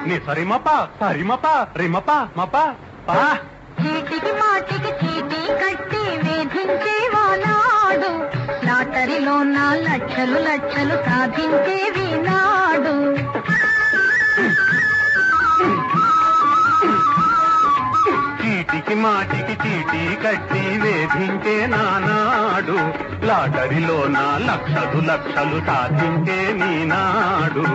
నీ సరిమప సరిమప రిమప మప పా చీటికి మాటికి చీటీ కట్టి వేధించేవానాడు లాటరీలో నా లక్షలు లక్షలు సాధించేవి నాడు చీటికి మాటికి చీటీ కట్టి వేధించే నానాడు లాటరీలో నా లక్షలు లక్షలు సాధించే నీనాడు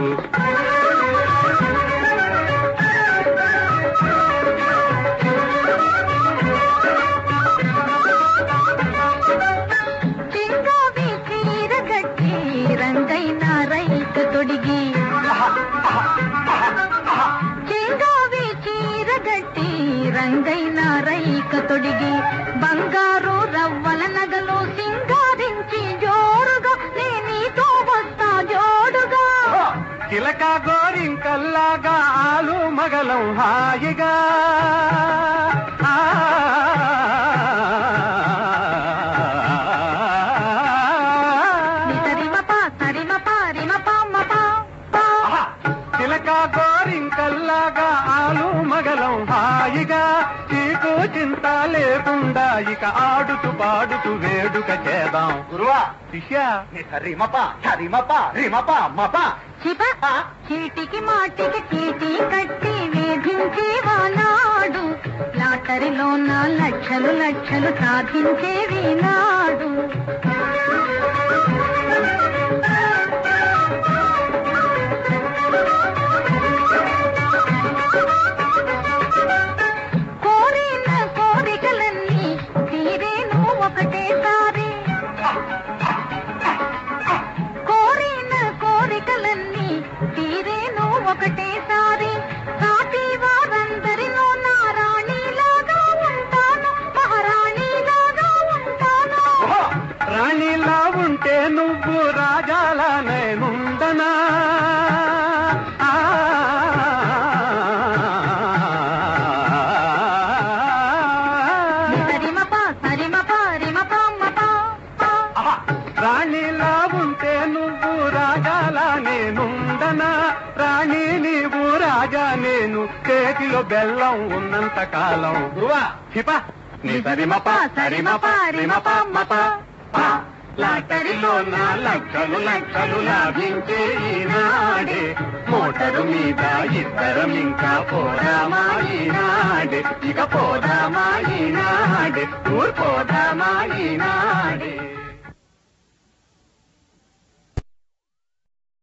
చింగావి చీర కట్టి రంగైన రైతు తొడిగి చింగావి చీర కట్టి రంగైన రైక తొడిగి బంగారు రవ్వల నగలు సింగారించి జోరుగా నేనీతో వస్తా జోడుగా చిలక గోరింకల్లాగా ఆలు మగలం హాయిగా ఆ. సరిమప సరిమప రిమప మప పా. ఆహా! చిలక గోరింకల్లాగా ఆలు మగలం హాయిగా చీకు చింత లేకుండా ఇక ఆడుతూ పాడుతూ వేడుక చేద్దాం గురువా శిష్య నీ సరిమప సరిమప రిమప మప చిప చీటికి మాటికి చీటీ కట్టి వేధించేవానాడు లాటరీలో నా లక్షలు లక్షలు సాధించేవి నాడు కోరిన కోరికలన్నీ తీరేను ఒకటేసారి కోరిన కోరికలన్నీ తీరేను ఒకటేసారి సాటి వారందరిలో నా రాణిలాగా ఉంటాను మహారాణిలాగా ఉంటాను ఓహో! రాణిలా ఉంటే నువ్వు రాజాలా నేనుండనా ఆ. సరిమప సరిమప రిమప మప పా. ఆహా! రాణిలా ఉంటే నువ్వు రాజాలా నేనుండనా రాణి నీవు రాజా నేను చేతిలో బెల్లం ఉన్నంత కాలం గురువా చిప నీ సరిమప సరిమప రిమప మప పా. లాటరీలో నా లక్షలు లక్షలు లాభించే ఈనాడే మోటరు మీద ఇద్దరం ఇంకా పోదామా ఈనాడే ఇక పోదామా ఈనాడే ఊరు పోదామా ఈనాడే